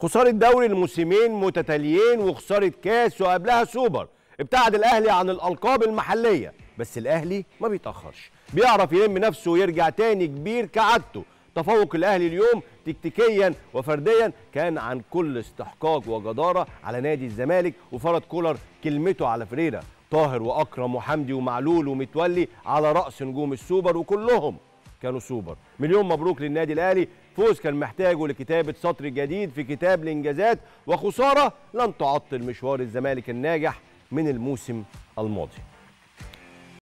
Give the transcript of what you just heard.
خساره دوري الموسمين متتاليين وخساره كاس وقبلها سوبر ابتعد الاهلي عن الالقاب المحليه بس الاهلي ما بيتاخرش بيعرف يلم نفسه ويرجع تاني كبير كعادته تفوق الاهلي اليوم تكتيكيا وفرديا كان عن كل استحقاق وجداره على نادي الزمالك وفرض كولر كلمته على فريرة طاهر واكرم وحمدي ومعلول ومتولي على راس نجوم السوبر وكلهم كانوا سوبر مليون مبروك للنادي الاهلي فوز كان محتاجه لكتابه سطر جديد في كتاب الانجازات وخساره لن تعطل مشوار الزمالك الناجح من الموسم الماضي